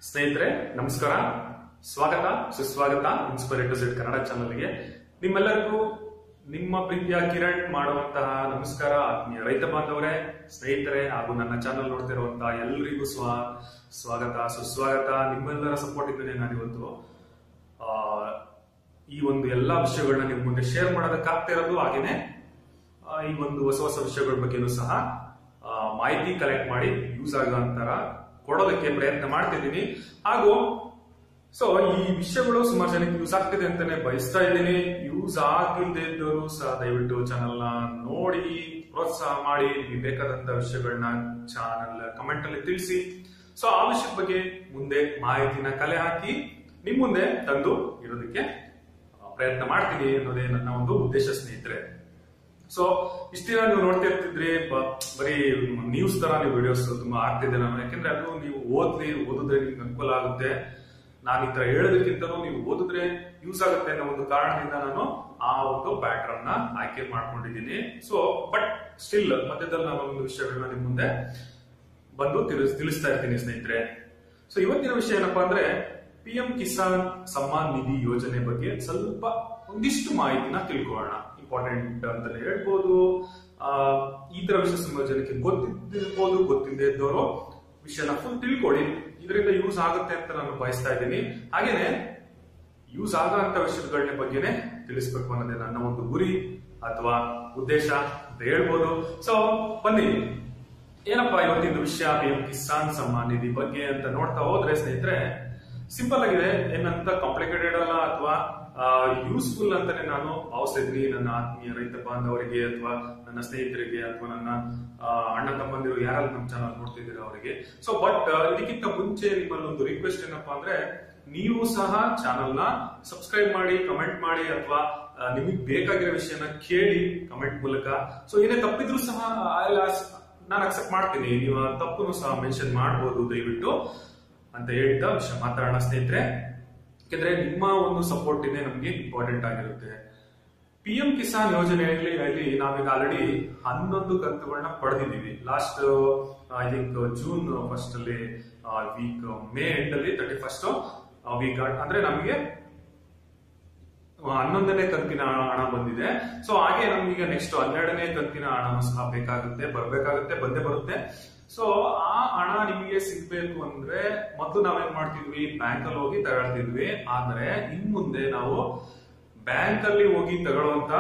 ಸ್ನೇಹಿತರೆ ನಮಸ್ಕಾರ ಸ್ವಾಗತ ಸುಸ್ವಾಗತ ಇನ್ಸ್ಪೈರೇಟರ್ಸ್ ಇಟ್ ಕನ್ನಡ ಚಾನಲ್ಗೆ ನಿಮ್ಮೆಲ್ಲರಿಗೂ ನಿಮ್ಮ ಪ್ರೀತಿಯ ಕಿರಣ್ ಮಾಡುವಂತಹ ನಮಸ್ಕಾರ ಆತ್ಮೀಯ ರೈತ ಬಾಂಧವರೇ ಸ್ನೇಹಿತರೆ ಹಾಗೂ ನನ್ನ ಚಾನಲ್ ನೋಡ್ತಿರುವಂತಹ ಎಲ್ಲರಿಗೂ ಸ್ವ ಸ್ವಾಗತ ಸುಸ್ವಾಗತ ನಿಮ್ಮೆಲ್ಲರ ಸಪೋರ್ಟ್ ಇದ್ದೇನೆ ನಾನಿವತ್ತು ಆ, ಈ ಒಂದು ಎಲ್ಲಾ ವಿಷಯಗಳನ್ನ ನಿಮ್ ಮುಂದೆ ಶೇರ್ ಮಾಡೋದಕ್ಕಾಗ್ತಾ ಇರೋದು ಹಾಗೇನೆ ಆ, ಈ ಒಂದು ಹೊಸ ಹೊಸ ವಿಷಯಗಳ ಬಗ್ಗೆನೂ ಸಹ ಆ, ಮಾಹಿತಿ ಕಲೆಕ್ಟ್ ಮಾಡಿ ಯೂಸ್ ಆಗುವಂತರ ಕೊಡೋದಕ್ಕೆ ಪ್ರಯತ್ನ ಮಾಡ್ತಿದ್ದೀನಿ ಹಾಗೂ ಸೊ ಈ ವಿಷಯಗಳು ಸುಮಾರು ಜನಕ್ಕೆ ಯೂಸ್ ಆಗ್ತಿದೆ ಅಂತಾನೆ ಬಯಸ್ತಾ ಇದ್ದೀನಿ ಯೂಸ್ ಆಗಿಲ್ಲದೆ ಇದ್ದವರು ಸಹ ದಯವಿಟ್ಟು ಚಾನಲ್ ನ ನೋಡಿ ಪ್ರೋತ್ಸಾಹ ಮಾಡಿ ನಿಮಗೆ ಬೇಕಾದಂತ ವಿಷಯಗಳನ್ನ ಚಾನಲ್ ಕಮೆಂಟ್ ಅಲ್ಲಿ ತಿಳಿಸಿ ಸೊ ಆ ವಿಷಯದ ಬಗ್ಗೆ ಮುಂದೆ ಮಾಹಿತಿನ ಕಲೆ ಹಾಕಿ ನಿಮ್ ಮುಂದೆ ತಂದು ಇರೋದಕ್ಕೆ ಆ, ಪ್ರಯತ್ನ ಮಾಡ್ತೀನಿ ಅನ್ನೋದೇ ನನ್ನ ಒಂದು ಉದ್ದೇಶ ಸ್ನೇಹಿತರೆ ಸೊ ಇಷ್ಟಿನ ನೀವು ನೋಡ್ತಾ ಇರ್ತಿದ್ರಿ ಬ- ಬರೀ ನ್ಯೂಸ್ ತರ ನೀವು ವಿಡಿಯೋಸ್ ತುಂಬಾ ಆಗ್ತಿದೆ ನಾನು ಯಾಕಂದ್ರೆ ಅದು ನೀವು ಓದ್ಲಿ ಓದಿದ್ರೆ ನಿಮ್ಗೆ ಅನುಕೂಲ ಆಗುತ್ತೆ ನಾನು ಈ ತರ ಹೇಳೋದಕ್ಕಿಂತಲೂ ನೀವು ಓದಿದ್ರೆ ಯೂಸ್ ಆಗುತ್ತೆ ಅನ್ನೋ ಒಂದು ಕಾರಣದಿಂದ ನಾನು ಆ ಒಂದು ಪ್ಯಾಟ್ರನ್ ನ ಆಯ್ಕೆ ಮಾಡ್ಕೊಂಡಿದ್ದೀನಿ ಸೊ ಬಟ್ ಸ್ಟಿಲ್ ಮಧ್ಯದಲ್ಲಿ ನಾನು ಒಂದು ವಿಷಯಗಳನ್ನ ನಿಮ್ ಮುಂದೆ ಬಂದು ತಿಳಿಸ್ ತಿಳಿಸ್ತಾ ಇರ್ತೀನಿ ಸ್ನೇಹಿತರೆ ಸೊ ಇವತ್ತಿನ ವಿಷಯ ಏನಪ್ಪಾ ಅಂದ್ರೆ ಪಿ ಎಂ ಕಿಸಾನ್ ಸಮ್ಮಾನ್ ನಿಧಿ ಯೋಜನೆ ಬಗ್ಗೆ ಸ್ವಲ್ಪ ಒಂದಿಷ್ಟು ಮಾಹಿತಿನ ತಿಳ್ಕೊಳ್ಳೋಣ ಇಂಪಾರ್ಟೆಂಟ್ ಅಂತಾನೆ ಹೇಳ್ಬೋದು ಆ, ಈ ತರ ವಿಷಯ ಸುಮಾರು ಜನಕ್ಕೆ ಗೊತ್ತಿದ್ದಿರ್ಬೋದು ಗೊತ್ತಿಲ್ಲದೆ ಇದ್ದವರು ವಿಷಯನ ಫುಲ್ ತಿಳ್ಕೊಳ್ಳಿ ಇದರಿಂದ ಯೂಸ್ ಆಗುತ್ತೆ ಅಂತ ನಾನು ಬಯಸ್ತಾ ಇದ್ದೀನಿ ಹಾಗೇನೆ ಯೂಸ್ ಆಗಂತ ವಿಷಯಗಳ ಬಗ್ಗೆನೆ ತಿಳಿಸ್ಬೇಕು ಅನ್ನೋದೇ ನನ್ನ ಒಂದು ಗುರಿ ಅಥವಾ ಉದ್ದೇಶ ಅಂತ ಹೇಳ್ಬೋದು ಸೊ ಬನ್ನಿ ಏನಪ್ಪಾ ಇವತ್ತಿನ ವಿಷಯ ಪಿ ಎಂ ಕಿಸಾನ್ ಸಮ್ಮಾನ್ ನಿಧಿ ಬಗ್ಗೆ ಅಂತ ನೋಡ್ತಾ ಹೋದ್ರೆ ಸ್ನೇಹಿತರೆ ಸಿಂಪಲ್ ಆಗಿದೆ ಏನಂತ ಕಾಂಪ್ಲಿಕೇಟೆಡ್ ಅಲ್ಲ ಅಥವಾ ಯೂಸ್ಫುಲ್ ಅಂತಾನೆ ನಾನು ಭಾವಿಸ್ತಾ ಇದ್ದೀನಿ ನನ್ನ ಆತ್ಮೀಯ ರೈತ ಬಾಂಧವರಿಗೆ ಅಥವಾ ನನ್ನ ಸ್ನೇಹಿತರಿಗೆ ಅಥವಾ ನನ್ನ ಆ, ಅಣ್ಣ ತಮ್ಮಂದಿರು ಯಾರು ನಮ್ಮ ಚಾನಲ್ ನೋಡ್ತಿದ್ದೀರಾ ಅವರಿಗೆ ಸೊ ಬಟ್ ಇದಕ್ಕಿಂತ ಮುಂಚೆ ನಿಮ್ಮಲ್ಲಿ ಒಂದು ರಿಕ್ವೆಸ್ಟ್ ಏನಪ್ಪಾ ಅಂದ್ರೆ ನೀವು ಸಹ ಚಾನಲ್ ನ ಸಬ್ಸ್ಕ್ರೈಬ್ ಮಾಡಿ ಕಮೆಂಟ್ ಮಾಡಿ ಅಥವಾ ನಿಮಗೆ ಬೇಕಾಗಿರೋ ವಿಷಯನ ಕೇಳಿ ಕಮೆಂಟ್ ಮೂಲಕ ಸೊ ಏನೇ ತಪ್ಪಿದ್ರು ಸಹ ನಾನು ಅಕ್ಸೆಪ್ಟ್ ಮಾಡ್ತೀನಿ ನೀವು ಆ ತಪ್ಪನ್ನು ಸಹ ಮೆನ್ಷನ್ ಮಾಡಬಹುದು ದಯವಿಟ್ಟು ಅಂತ ಹೇಳ್ತಾ ವಿಷಯ ಮಾತಾಡೋಣ ಸ್ನೇಹಿತರೆ ಯಾಕಂದ್ರೆ ನಿಮ್ಮ ಒಂದು ಸಪೋರ್ಟ್ ಇದೆ ನಮ್ಗೆ ಇಂಪಾರ್ಟೆಂಟ್ ಆಗಿರುತ್ತೆ ಪಿ ಎಂ ಕಿಸಾನ್ ಯೋಜನೆಯಲ್ಲಿ ಅಲ್ಲಿ ನಾವೀಗ ಆಲ್ರೆಡಿ ಹನ್ನೊಂದು ಕಂತುಗಳನ್ನ ಪಡೆದಿದ್ದೀವಿ last I think June first ಅಲ್ಲಿ ವೀಕ್ ಮೇ ಎಂಡ್ ಅಲ್ಲಿ ತರ್ಟಿ ಫಸ್ಟ್ ವೀಕ್ ಅಂದ್ರೆ ನಮಗೆ ಹನ್ನೊಂದನೇ ಕಂತಿನ ಹಣ ಬಂದಿದೆ ಸೊ ಹಾಗೆ ನಮ್ಗೆ ನೆಕ್ಸ್ಟ್ ಹನ್ನೆರಡನೇ ಕಂತಿನ ಹಣ ಸಹ ಬೇಕಾಗುತ್ತೆ ಬರ್ಬೇಕಾಗುತ್ತೆ ಬಂದೇ ಬರುತ್ತೆ ಸೊ ಆ ಹಣ ನಿಮಗೆ ಸಿಗ್ಬೇಕು ಅಂದ್ರೆ ಮೊದಲು ನಾವೇನ್ ಮಾಡ್ತಿದ್ವಿ ಬ್ಯಾಂಕ್ ಅಲ್ಲಿ ಹೋಗಿ ತಗೊಳ್ತಿದ್ವಿ ಆದ್ರೆ ಇನ್ ಮುಂದೆ ನಾವು ಬ್ಯಾಂಕ್ ಅಲ್ಲಿ ಹೋಗಿ ತಗೊಳ್ಳುವಂತ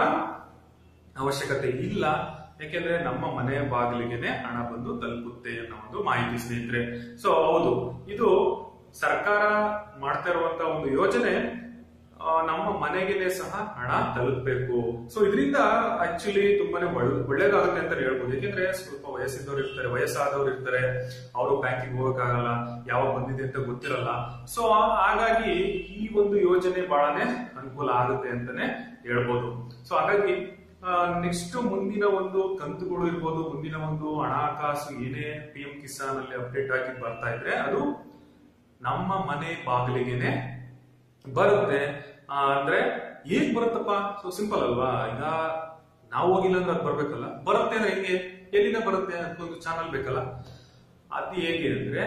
ಅವಶ್ಯಕತೆ ಇಲ್ಲ ಯಾಕೆಂದ್ರೆ ನಮ್ಮ ಮನೆ ಬಾಗಿಲಿಗೆನೆ ಹಣ ಬಂದು ತಲುಪುತ್ತೆ ಅನ್ನೋ ಒಂದು ಮಾಹಿತಿ ಸ್ನೇಹಿತರೆ ಸೊ ಹೌದು ಇದು ಸರ್ಕಾರ ಮಾಡ್ತಾ ಇರುವಂತ ಒಂದು ಯೋಜನೆ ಆ, ನಮ್ಮ ಮನೆಗೆನೆ ಸಹ ಹಣ ತಲುಪಬೇಕು ಸೊ ಇದರಿಂದ ಆಕ್ಚುಲಿ ತುಂಬಾನೇ ಒಳ್ಳೆ- ಒಳ್ಳೇದಾಗುತ್ತೆ ಅಂತ ಹೇಳ್ಬೋದು ಯಾಕೆಂದ್ರೆ ಸ್ವಲ್ಪ ವಯಸ್ಸಿದ್ದವ್ರು ಇರ್ತಾರೆ ವಯಸ್ಸಾದವ್ರು ಇರ್ತಾರೆ ಅವರು ಬ್ಯಾಂಕಿಗೆ ಹೋಗಕ್ಕಾಗಲ್ಲ ಯಾವಾಗ ಬಂದಿದೆ ಅಂತ ಗೊತ್ತಿರಲ್ಲ ಸೊ ಹಾಗಾಗಿ ಈ ಒಂದು ಯೋಜನೆ ಬಹಳನೇ ಅನುಕೂಲ ಆಗುತ್ತೆ ಅಂತಾನೆ ಹೇಳ್ಬೋದು ಸೊ ಹಾಗಾಗಿ ನೆಕ್ಸ್ಟ್ ಮುಂದಿನ ಒಂದು ಕಂತುಗಳು ಇರ್ಬೋದು ಮುಂದಿನ ಒಂದು ಹಣಕಾಸು ಏನೇ ಪಿ ಎಂ ಕಿಸಾನ್ ಅಲ್ಲಿ ಅಪ್ಡೇಟ್ ಆಗಿ ಬರ್ತಾ ಇದ್ರೆ ಅದು ನಮ್ಮ ಮನೆ ಬಾಗಿಲಿಗೆನೆ ಬರುತ್ತೆ ಆ, ಅಂದ್ರೆ ಹೇಗ್ ಬರುತ್ತಪ್ಪ ಸೊ ಸಿಂಪಲ್ ಅಲ್ವಾ ಈಗ ನಾವು ಹೋಗಿಲ್ಲ ಅಂದ್ರೆ ಅದು ಬರ್ಬೇಕಲ್ಲ ಬರುತ್ತೆ ಅಂದ್ರೆ ಹೆಂಗೆ ಎಲ್ಲಿಂದ ಬರುತ್ತೆ ಅದಕ್ಕೊಂದು ಚಾನಲ್ ಬೇಕಲ್ಲ ಅದು ಹೇಗೆ ಅಂದ್ರೆ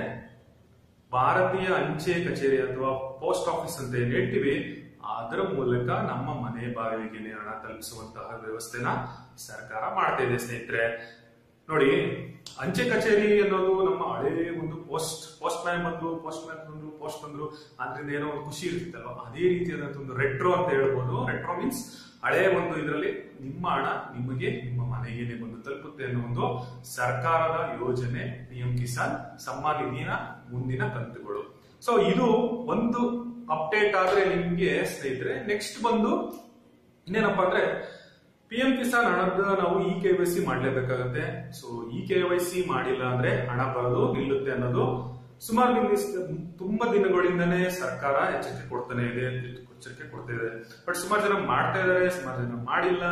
ಭಾರತೀಯ ಅಂಚೆ ಕಚೇರಿ ಅಥವಾ ಪೋಸ್ಟ್ ಆಫೀಸ್ ಅಂತ ಏನ್ ಹೇಳ್ತೀವಿ ಅದರ ಮೂಲಕ ನಮ್ಮ ಮನೆ ಬಾಗಿಲಿಗೆ ಹಣ ತಲುಪಿಸುವಂತಹ ವ್ಯವಸ್ಥೆನ ಸರ್ಕಾರ ಮಾಡ್ತಾ ಇದೆ ಸ್ನೇಹಿತರೆ ನೋಡಿ ಅಂಚೆ ಕಚೇರಿ ಅನ್ನೋದು ನಮ್ಮ ಹಳೇ ಒಂದು ಪೋಸ್ಟ್ ಪೋಸ್ಟ್ ಮ್ಯಾನ್ ಬಂದ್ರು ಪೋಸ್ಟ್ ಮ್ಯಾನ್ ಬಂದ್ರು ಪೋಸ್ಟ್ ಬಂದ್ರು ಅದ್ರಿಂದ ಏನೋ ಒಂದು ಖುಷಿ ಇರ್ತಿತ್ತಲ್ವ ಅದೇ ರೀತಿಯಾದಂತ ಒಂದು ರೆಟ್ರೋ ಅಂತ ಹೇಳ್ಬೋದು ರೆಟ್ರೋ ಮೀನ್ಸ್ ಹಳೆ ಒಂದು ಇದರಲ್ಲಿ ನಿಮ್ಮ ಹಣ ನಿಮಗೆ ನಿಮ್ಮ ಮನೆಗೇನೆ ಬಂದು ತಲುಪುತ್ತೆ ಅನ್ನೋ ಒಂದು ಸರ್ಕಾರದ ಯೋಜನೆ ಪಿ ಎಂ ಕಿಸಾನ್ ಸಮ್ಮಾನ್ ನಿಧಿನ ಮುಂದಿನ ಕಂತುಗಳು ಸೊ ಇದು ಒಂದು ಅಪ್ಡೇಟ್ ಆದ್ರೆ ನಿಮ್ಗೆ ಸ್ನೇಹಿತರೆ ನೆಕ್ಸ್ಟ್ ಬಂದು ಇನ್ನೇನಪ್ಪಾ ಅಂದ್ರೆ ಪಿ ಎಂ ಕಿಸಾನ್ ಹಣದ ನಾವು ಇ ಕೆ ವೈ ಸಿ ಮಾಡ್ಲೇಬೇಕಾಗತ್ತೆ so E K Y C ಮಾಡಿಲ್ಲ ಅಂದ್ರೆ ಹಣ ಬರೋದು ನಿಲ್ಲುತ್ತೆ ಅನ್ನೋದು ಸುಮಾರು ದಿನ ತುಂಬಾ ದಿನಗಳಿಂದನೇ ಸರ್ಕಾರ ಎಚ್ಚರಿಕೆ ಕೊಡ್ತಾನೆ ಇದೆ ಎಚ್ಚರಿಕೆ ಕೊಡ್ತಾ ಇದೆ ಬಟ್ ಸುಮಾರು ಜನ ಮಾಡ್ತಾ ಇದಾರೆ ಸುಮಾರು ಜನ ಮಾಡಿಲ್ಲ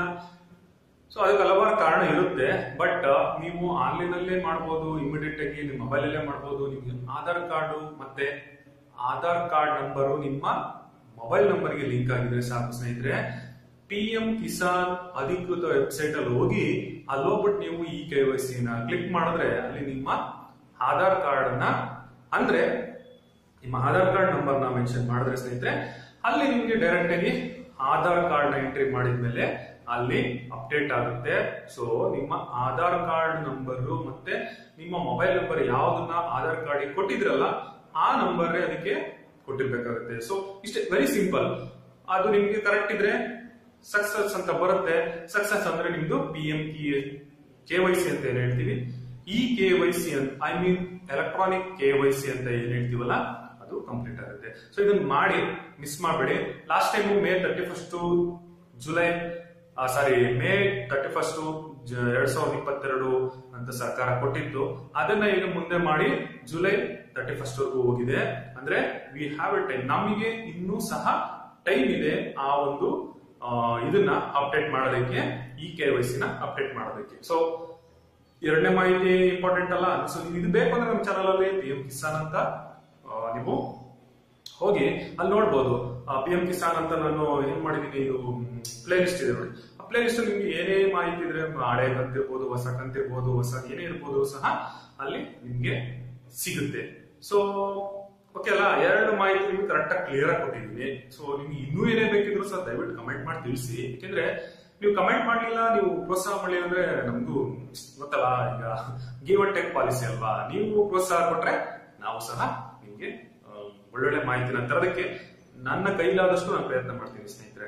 ಸೊ ಅದಕ್ಕೆ ಹಲವಾರು ಕಾರಣ ಇರುತ್ತೆ ಬಟ್ ನೀವು ಆನ್ಲೈನ್ ಅಲ್ಲೇ ಮಾಡ್ಬೋದು ಇಮಿಡಿಯೇಟ್ ಆಗಿ ನಿಮ್ಮ ಮೊಬೈಲ್ ಅಲ್ಲೇ ಮಾಡ್ಬೋದು ನಿಮ್ಗೆ ಆಧಾರ್ ಕಾರ್ಡು ಮತ್ತೆ ಆಧಾರ್ ಕಾರ್ಡ್ ನಂಬರು ನಿಮ್ಮ ಮೊಬೈಲ್ ನಂಬರ್ಗೆ ಲಿಂಕ್ ಆಗಿದ್ರೆ ಸಾಕು ಸ್ನೇಹಿತರೆ ಪಿ ಎಂ ಕಿಸಾನ್ ಅಧಿಕೃತ ವೆಬ್ಸೈಟ್ ಅಲ್ಲಿ ಹೋಗಿ ಅಲ್ಲಿ ಹೋಗ್ಬಿಟ್ಟು ನೀವು ಈ ಕೆ ವೈ ಸಿ ನ ಕ್ಲಿಕ್ ಮಾಡಿದ್ರೆ ಅಲ್ಲಿ ನಿಮ್ಮ ಆಧಾರ್ ಕಾರ್ಡ್ ಅನ್ನ ಅಂದ್ರೆ ನಿಮ್ಮ ಆಧಾರ್ ಕಾರ್ಡ್ ನಂಬರ್ ನ ಮೆನ್ಷನ್ ಮಾಡಿದ್ರೆ ಸ್ನೇಹಿತರೆ ಅಲ್ಲಿ ನಿಮ್ಗೆ ಡೈರೆಕ್ಟ್ ಆಗಿ ಆಧಾರ್ ಕಾರ್ಡ್ ನ ಎಂಟ್ರಿ ಮಾಡಿದ್ಮೇಲೆ ಅಲ್ಲಿ ಅಪ್ಡೇಟ್ ಆಗುತ್ತೆ ಸೊ ನಿಮ್ಮ ಆಧಾರ್ ಕಾರ್ಡ್ ನಂಬರ್ ಮತ್ತೆ ನಿಮ್ಮ ಮೊಬೈಲ್ ನಂಬರ್ ಯಾವ್ದನ್ನ ಆಧಾರ್ ಕಾರ್ಡ್ ಕೊಟ್ಟಿದ್ರಲ್ಲ ಆ ನಂಬರ್ ಅದಕ್ಕೆ ಕೊಟ್ಟಿರ್ಬೇಕಾಗುತ್ತೆ ಸೊ ಇಷ್ಟೇ ವೆರಿ ಸಿಂಪಲ್ ಅದು ನಿಮ್ಗೆ ಕರೆಕ್ಟ್ ಇದ್ರೆ ಸಕ್ಸಸ್ ಅಂತ ಬರುತ್ತೆ ಸಕ್ಸಸ್ ಅಂದ್ರೆ ನಿಮ್ದು P M K Y C ಅಂತ ಏನ್ ಹೇಳ್ತೀವಿ ಈ ಕೆ ವೈ ಸಿ ಅಂತ I mean electronic K Y C ಅಂತ ಏನ್ ಹೇಳ್ತೀವಲ್ಲ ಅದು ಕಂಪ್ಲೀಟ್ ಆಗುತ್ತೆ ಸೊ ಇದನ್ನ ಮಾಡಿ ಮಿಸ್ ಮಾಡಬೇಡಿ last time May thirty first July sorry May thirty first ಎರಡ್ ಸಾವಿರದ ಇಪ್ಪತ್ತೆರಡು ಅಂತ ಸರ್ಕಾರ ಕೊಟ್ಟಿತ್ತು ಅದನ್ನ ಈಗ ಮುಂದೆ ಮಾಡಿ ಜುಲೈ ತರ್ಟಿ ಫಸ್ಟ್ ವರೆಗೂ ಹೋಗಿದೆ ಅಂದ್ರೆ ವಿ ಹ್ಯಾವ್ ಎ ಟೈಮ್ ನಮಗೆ ಇನ್ನೂ ಸಹ ಟೈಮ್ ಇದೆ ಆ ಒಂದು ಆ, ಇದನ್ನ ಅಪ್ಡೇಟ್ ಮಾಡೋದಕ್ಕೆ ಈ ಕೆ ವೈ ನ ಅಪ್ಡೇಟ್ ಮಾಡೋದಕ್ಕೆ ಸೊ ಎರಡನೇ ಮಾಹಿತಿ ಇಂಪಾರ್ಟೆಂಟ್ ಅಲ್ಲ ಸೊ ಇದು ಬೇಕು ಅಂದ್ರೆ ನಮ್ಮ ಚಾನಲ್ ಅಲ್ಲಿ ಪಿ ಎಂ ಕಿಸಾನ್ ಅಂತ ಆ, ನೀವು ಹೋಗಿ ಅಲ್ಲಿ ನೋಡ್ಬೋದು ಪಿ ಎಂ ಕಿಸಾನ್ ಅಂತ ನಾನು ಏನ್ ಮಾಡಿದೀನಿ ಇದು ಪ್ಲೇ ಲಿಸ್ಟ್ ಇದೆ ನೋಡಿ ಆ ಪ್ಲೇ ಲಿಸ್ಟ್ ನಿಮ್ಗೆ ಏನೇ ಮಾಹಿತಿ ಇದ್ರೆ ಹಳೆ ಕಂತಿರ್ಬೋದು ಹೊಸ ಕಂತಿರ್ಬೋದು ಹೊಸ ಏನೇ ಇರ್ಬೋದು ಸಹ ಅಲ್ಲಿ ನಿಮ್ಗೆ ಸಿಗುತ್ತೆ ಸೊ ಓಕೆ ಅಲ್ಲ ಎರಡು ಮಾಹಿತಿ ನಿಮ್ಗೆ ಕರೆಕ್ಟ್ ಆಗಿ ಕ್ಲಿಯರ್ ಆಗಿ ಕೊಟ್ಟಿದ್ದೀನಿ ಸೊ ನಿಮ್ಗೆ ಇನ್ನೂ ಏನೇ ಬೇಕಿದ್ರು ಸಹ ದಯವಿಟ್ಟು ಕಮೆಂಟ್ ಮಾಡಿ ತಿಳಿಸಿ ಯಾಕೆಂದ್ರೆ ನೀವು ಕಮೆಂಟ್ ಮಾಡ್ಲಿಲ್ಲ ನೀವು ಪ್ರೋತ್ಸಾಹ ಮಾಡಲಿಲ್ಲ ಅಂದ್ರೆ ನಮ್ದು ಗೊತ್ತಲ್ಲ ಈಗ ಗಿವ್ ಅಂಡ್ ಟೇಕ್ ಪಾಲಿಸಿ ಅಲ್ವಾ ನೀವು ಪ್ರೋತ್ಸಾಹ ಕೊಟ್ರೆ ನಾವು ಸಹ ನಿಮ್ಗೆ ಆ, ಒಳ್ಳೊಳ್ಳೆ ಮಾಹಿತಿನ ತರೋದಕ್ಕೆ ನನ್ನ ಕೈಲಾದಷ್ಟು ನಾನು ಪ್ರಯತ್ನ ಮಾಡ್ತೀನಿ ಸ್ನೇಹಿತರೆ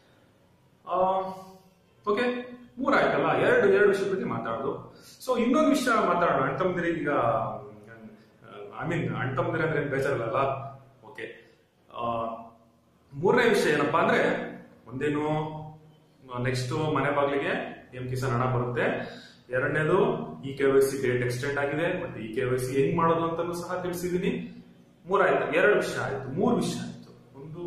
ಓಕೆ ಮೂರಾಯ್ತಲ್ಲ ಎರಡು ಎರಡು ವಿಷಯ ಬಗ್ಗೆ ಮಾತಾಡೋದು ಸೊ ಇನ್ನೊಂದು ವಿಷಯ ಮಾತಾಡೋಣ ಅಣ್ತಮ್ಮದಿರಿಗೆ ಈಗ ಐ ಮೀನ್ ಅಣ್ತಮ್ಮದಿರ ಅಂದ್ರೆ ಏನ್ ಬೇಜಾರಲ್ಲ ಓಕೆ ಮೂರನೇ ವಿಷಯ ಏನಪ್ಪಾ ಅಂದ್ರೆ ಒಂದೇನು ನೆಕ್ಸ್ಟ್ ಮನೆ ಬಾಗಿಲಿಗೆ ಎಂ ಕಿಸಾನ್ ಹಣ ಬರುತ್ತೆ ಎರಡನೇದು E K Y C date extend ಆಗಿದೆ ಮತ್ತೆ ಈ ಕೆ ವೈ ಸಿ ಹೆಂಗ್ ಮಾಡೋದು ಅಂತಾನು ಸಹ ತಿಳಿಸಿದೀನಿ ಮೂರಾಯ್ತು ಎರಡು ವಿಷಯ ಆಯ್ತು ಮೂರು ವಿಷಯ ಆಯ್ತು ಒಂದು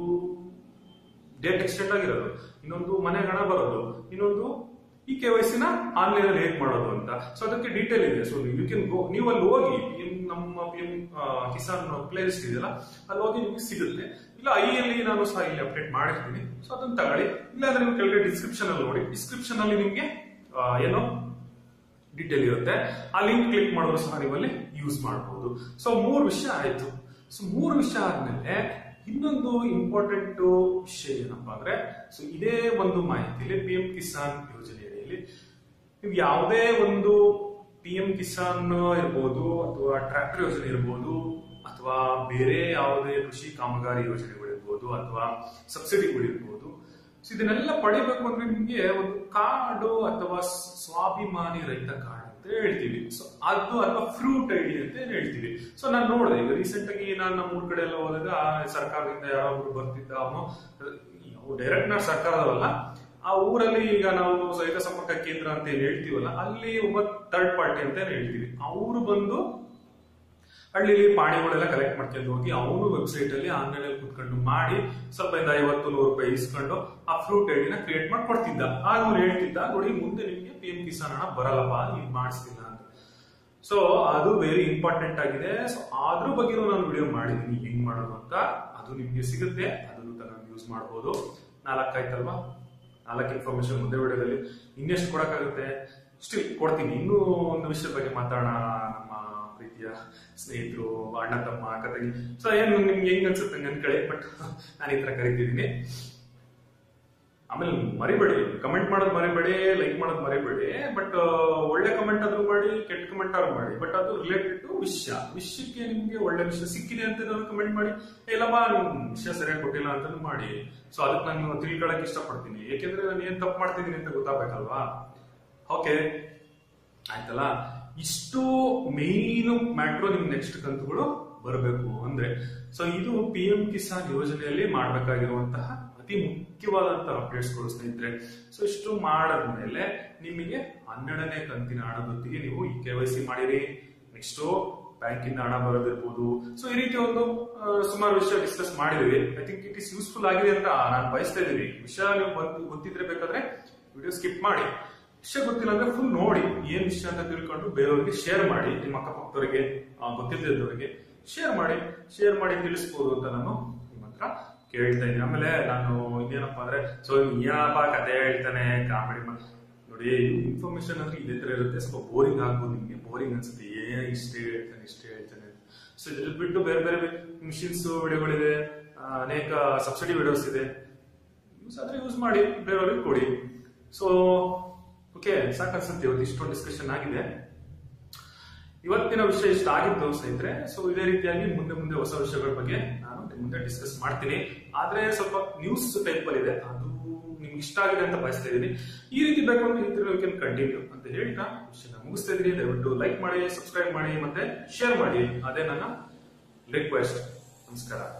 ಡೇಟ್ ಎಕ್ಸ್ಟೆಂಡ್ ಆಗಿರೋದು ಇನ್ನೊಂದು ಮನೆ ಹಣ ಬರೋದು ಇನ್ನೊಂದು ಈ ಕೆ ವೈ ಸಿನ ಆನ್ಲೈನ್ ಅಲ್ಲಿ ಹೇಗ್ ಮಾಡೋದು ಅಂತ ಸೊ ಅದಕ್ಕೆ ಡೀಟೇಲ್ ಇದೆ ಸೊ ಯು ಕ್ಯಾನ್ ಗೋ ನೀವು ಅಲ್ಲಿ ಹೋಗಿ PM ನಮ್ಮ P M Kisan playlist ಇದೆಯಲ್ಲ ಅಲ್ಲಿ ಹೋಗಿ ನಿಮಗೆ ಸಿಗುತ್ತೆ ಇಲ್ಲ ಐ ಅಲ್ಲಿ ನಾನು ಸಹ ಇಲ್ಲಿ ಅಪ್ಡೇಟ್ ಮಾಡಿರ್ತೀನಿ ಸೊ ಅದನ್ನ ತಗೊಳ್ಳಿ ಇಲ್ಲ ಅಂದ್ರೆ ನೀವು ಕೆಳಗಡೆ ಡಿಸ್ಕ್ರಿಪ್ಷನ್ ಅಲ್ಲಿ ನೋಡಿ ಡಿಸ್ಕ್ರಿಪ್ಷನ್ ಅಲ್ಲಿ ನಿಮ್ಗೆ ಆ, ಏನು ಡೀಟೇಲ್ ಇರುತ್ತೆ ಆ ಲಿಂಕ್ ಕ್ಲಿಕ್ ಮಾಡಿದ್ರು ಸಹ ನೀವು ಅಲ್ಲಿ ಯೂಸ್ ಮಾಡಬಹುದು ಸೊ ಮೂರು ವಿಷಯ ಆಯ್ತು ಸೊ ಮೂರು ವಿಷಯ ಆದ್ಮೇಲೆ ಇನ್ನೊಂದು ಇಂಪಾರ್ಟೆಂಟ್ ವಿಷಯ ಏನಪ್ಪಾ ಅಂದ್ರೆ ಸೊ ಇದೇ ಒಂದು ಮಾಹಿತಿಯಲ್ಲಿ ಪಿ ಎಂ ಕಿಸಾನ್ ಯೋಜನೆ ಅಡಿಯಲ್ಲಿ ನೀವು ಯಾವುದೇ ಒಂದು ಪಿ ಎಂ ಕಿಸಾನ್ ಇರ್ಬೋದು ಅಥವಾ ಟ್ರ್ಯಾಕ್ಟರ್ ಯೋಜನೆ ಇರ್ಬೋದು ಅಥವಾ ಬೇರೆ ಯಾವುದೇ ಕೃಷಿ ಕಾಮಗಾರಿ ಯೋಜನೆಗಳಿರ್ಬೋದು ಅಥವಾ ಸಬ್ಸಿಡಿಗಳಿರ್ಬೋದು ಸೊ ಇದನ್ನೆಲ್ಲ ಪಡಿಬೇಕು ಅಂದ್ರೆ ನಿಮ್ಗೆ ಒಂದು ಕಾರ್ಡು ಅಥವಾ ಸ್- ಸ್ವಾಭಿಮಾನಿ ರೈತ ಕಾರ್ಡ್ ಅಂತ ಹೇಳ್ತೀವಿ ಸೊ ಅದು ಅಥವಾ ಫ್ರೂಟ್ ಐಡಿ ಅಂತ ಏನ್ ಹೇಳ್ತೀವಿ ಸೊ ನಾನು ನೋಡಿದೆ ಈಗ ರೀಸೆಂಟ್ ಆಗಿ ನಾನು ನಮ್ಮ ಊರ್ ಕಡೆ ಎಲ್ಲ ಹೋದಾಗ ಆ ಸರ್ಕಾರದಿಂದ ಯಾರೊಬ್ರು ಬರ್ತಿದ್ದ ಅವನು ಡೈರೆಕ್ಟ್ ನಾ ಸರ್ಕಾರದವಲ್ಲ ಆ ಊರಲ್ಲಿ ಈಗ ನಾವು ರೈತ ಸಂಪರ್ಕ ಕೇಂದ್ರ ಅಂತ ಏನ್ ಹೇಳ್ತೀವಲ್ಲ ಅಲ್ಲಿ ಒಬ್ಬ ಥರ್ಡ್ ಪಾರ್ಟಿ ಅಂತ ಏನ್ ಹೇಳ್ತೀವಿ ಅವರು ಬಂದು ಹಳ್ಳಿಲಿ ಪಾಣಿಗಳೆಲ್ಲ ಕಲೆಕ್ಟ್ ಮಾಡ್ಕೊಂಡು ಹೋಗಿ ಅವನು ವೆಬ್ಸೈಟ್ ಅಲ್ಲಿ ಆನ್ಲೈನ್ ಅಲ್ಲಿ ಕುತ್ಕೊಂಡು ಮಾಡಿ ಸ್ವಲ್ಪ ಇಂದ ಐವತ್ತು ನೂರು ರೂಪಾಯಿ ಇಸ್ಕೊಂಡು ಆ ಫ್ರೂಟ್ ಐಡಿನ ಕ್ರಿಯೇಟ್ ಮಾಡಿ ಕೊಡ್ತಿದ್ದ ಆಗ ಅವ್ನು ಹೇಳ್ತಿದ್ದ ನೋಡಿ ಮುಂದೆ ನಿಮ್ಗೆ ಪಿ ಎಂ ಕಿಸಾನ್ ಹಣ ಬರಲ್ಲಪ್ಪ ನೀವು ಮಾಡಿಸ್ತಿಲ್ಲ ಅಂತ ಸೊ ಅದು ವೆರಿ ಇಂಪಾರ್ಟೆಂಟ್ ಆಗಿದೆ ಸೊ ಅದ್ರ ಬಗ್ಗೆನೂ ನಾನು ವಿಡಿಯೋ ಮಾಡಿದ್ದೀನಿ ಹೆಂಗ್ ಮಾಡೋದು ಅಂತ ಅದು ನಿಮ್ಗೆ ಸಿಗುತ್ತೆ ಅದನ್ನು ತಗೊಂಡು ಯೂಸ್ ಮಾಡ್ಬೋದು ನಾಲ್ಕಾಯ್ತಲ್ವಾ ನಾಲ್ಕು ಇನ್ಫಾರ್ಮೇಶನ್ ಮುಂದೆ ವಿಡಿಯೋದಲ್ಲಿ ಇನ್ನೆಷ್ಟು ಕೊಡಕ್ಕಾಗುತ್ತೆ ಸ್ಟಿಲ್ ಕೊಡ್ತೀನಿ ಇನ್ನೂ ಒಂದು ವಿಷಯದ ಬಗ್ಗೆ ಮಾತಾಡೋಣ ನಮ್ಮ ಪ್ರೀತಿಯ ಸ್ನೇಹಿತರು ಅಣ್ಣ ತಮ್ಮ ಅಕ್ಕ ತಂಗಿ ಸೊ ಏನ್ ನಿಮ್ಗೆ ಹೆಂಗ್ ಅನ್ಸುತ್ತೆ ನಂಗೆ ಅನ್ಕಳಿ ಬಟ್ ನಾನು ಈ ತರ ಕರಿತಿದ್ದೀನಿ ಆಮೇಲೆ ಮರಿಬೇಡಿ ಕಮೆಂಟ್ ಮಾಡೋದು ಮರಿಬೇಡಿ ಲೈಕ್ ಮಾಡೋದು ಮರಿಬೇಡಿ ಬಟ್ ಒಳ್ಳೆ ಕಮೆಂಟ್ ಆದ್ರೂ ಮಾಡಿ ಕೆಟ್ಟ ಕಮೆಂಟ್ ಆದ್ರೂ ಮಾಡಿ ಬಟ್ ಅದು ರಿಲೇಟೆಡ್ ಟು ವಿಷಯ ವಿಷಯಕ್ಕೆ ನಿಮ್ಗೆ ಒಳ್ಳೆ ವಿಷಯ ಸಿಕ್ಕಿದೆ ಅಂತ ಕಮೆಂಟ್ ಮಾಡಿ "ಏ, ಇಲ್ಲಮ್ಮ ನಿಮ್ ವಿಷಯ ಸರಿಯಾಗಿ ಕೊಟ್ಟಿಲ್ಲ ಅಂತ ಮಾಡಿ ಸೊ ಅದಕ್ಕೆ ನಾನು ತಿಳ್ಕೊಳಕ್ ಇಷ್ಟಪಡ್ತೀನಿ ಯಾಕೆಂದ್ರೆ ನಾನು ಏನ್ ತಪ್ಪು ಮಾಡ್ತಿದ್ದೀನಿ ಅಂತ ಗೊತ್ತಾಗ್ಬೇಕಲ್ವಾ ಓಕೆ ಆಯ್ತಲ್ಲ ಇಷ್ಟು ಮೇನ್ ಮ್ಯಾಟ್ರೋ ನಿಮ್ ನೆಕ್ಸ್ಟ್ ಕಂತುಗಳು ಬರಬೇಕು ಅಂದ್ರೆ ಸೊ ಇದು ಪಿ ಎಂ ಕಿಸಾನ್ ಯೋಜನೆಯಲ್ಲಿ ಮಾಡ್ಬೇಕಾಗಿರುವಂತಹ ಅತಿ ಮುಖ್ಯವಾದಂತಹ ಅಪ್ಡೇಟ್ಸ್ಗಳು ಸ್ನೇಹಿತರೆ ಸೊ ಇಷ್ಟು ಮಾಡಾದ್ಮೇಲೆ ನಿಮಗೆ ಹನ್ನೆರಡನೇ ಕಂತಿನ ಹಣದೊತ್ತಿಗೆ ನೀವು ಈ ಕೆ ವೈ ಸಿ ಮಾಡಿರಿ ನೆಕ್ಸ್ಟ್ ಬ್ಯಾಂಕಿಂದ ಹಣ ಬರೋದಿರ್ಬೋದು ಸೊ ಈ ರೀತಿ ಒಂದು ಆ, ಸುಮಾರು ವಿಷಯ ಡಿಸ್ಕಸ್ ಮಾಡಿದೀವಿ I think it is useful ಆಗಿದೆ ಅಂತ ನಾನು ಬಯಸ್ತಾ ಇದ್ದೀನಿ ವಿಷಯ ನೀವು ಬಂದು ಗೊತ್ತಿದ್ರೆ ಬೇಕಾದ್ರೆ ವಿಡಿಯೋ ಸ್ಕಿಪ್ ಮಾಡಿ ವಿಷಯ ಗೊತ್ತಿಲ್ಲ ಅಂದ್ರೆ ಫುಲ್ ನೋಡಿ ಏನ್ ವಿಷಯ ಅಂತ ತಿಳ್ಕೊಂಡು ಬೇರೆಯವ್ರಿಗೆ ಶೇರ್ ಮಾಡಿ ನಿಮ್ಮ ಅಕ್ಕಪಕ್ಕದವರಿಗೆ ಆ, ಗೊತ್ತಿಲ್ಲದವರಿಗೆ ಶೇರ್ ಮಾಡಿ ಶೇರ್ ಮಾಡಿ ತಿಳಿಸ್ಬೋದು ಅಂತ ನಾನು ನಿಮ್ಮ ಹತ್ರ ಕೇಳ್ತಾ ಇದ್ದೀನಿ ಆಮೇಲೆ ನಾನು ಇನ್ನೇನಪ್ಪಾ ಅಂದ್ರೆ ಸೊ ಏನಪ್ಪ ಕತೆ ಹೇಳ್ತಾನೆ ಕಾಮಿಡಿ ನೋಡಿ ಇನ್ಫಾರ್ಮೇಶನ್ ಅಂದ್ರೆ ಇದೇ ತರ ಇರುತ್ತೆ ಸ್ವಲ್ಪ ಬೋರಿಂಗ್ ಆಗ್ಬೋದು ನಿಮ್ಗೆ ಬೋರಿಂಗ್ ಅನ್ಸುತ್ತೆ ಏನ್ ಇಷ್ಟೇ ಹೇಳ್ತಾನೆ ಇಷ್ಟೇ ಹೇಳ್ತಾನೆ ಸೊ ಇದ್ರ ಬಿಟ್ಟು ಬೇರೆ ಬೇರೆ ಮಿಷಿನ್ಸ್ ವಿಡಿಯೋಗಳಿದೆ ಆ, ಅನೇಕ ಸಬ್ಸಿಡಿ ವಿಡಿಯೋಸ್ ಇದೆ ಯೂಸ್ ಆದ್ರೆ ಯೂಸ್ ಮಾಡಿ ಬೇರೆಯವ್ರಿಗೆ ಕೊಡಿ ಸೊ ಓಕೆ ಸಾಕನ್ಸುತ್ತೆ ಇವತ್ತು ಇಷ್ಟೊಂದು ಡಿಸ್ಕಷನ್ ಆಗಿದೆ ಇವತ್ತಿನ ವಿಷಯ ಇಷ್ಟ ಆಗಿದ್ದು ಸ್ನೇಹಿತರೆ ಸೊ ಇದೇ ರೀತಿಯಾಗಿ ಮುಂದೆ ಮುಂದೆ ಹೊಸ ವಿಷಯಗಳ ಬಗ್ಗೆ ನಾನು ನಿಮ್ ಮುಂದೆ ಡಿಸ್ಕಸ್ ಮಾಡ್ತೀನಿ ಆದ್ರೆ ಸ್ವಲ್ಪ ನ್ಯೂಸ್ ಟೈಪ್ ಅಲ್ಲಿ ಇದೆ ಅದು ನಿಮ್ಗೆ ಇಷ್ಟ ಆಗಿದೆ ಅಂತ ಬಯಸ್ತಾ ಇದೀನಿ ಈ ರೀತಿ ಬೇಕು ಅಂತ ಇದ್ರೆ ಕಂಟಿನ್ಯೂ ಅಂತ ಹೇಳಿ ನಾನು ವಿಷಯನ ಮುಗಿಸ್ತಾ ಇದೀನಿ ದಯವಿಟ್ಟು ಲೈಕ್ ಮಾಡಿ ಸಬ್ಸ್ಕ್ರೈಬ್ ಮಾಡಿ ಮತ್ತೆ ಶೇರ್ ಮಾಡಿ ಅದೇ ನನ್ನ ರಿಕ್ವೆಸ್ಟ್ ನಮಸ್ಕಾರ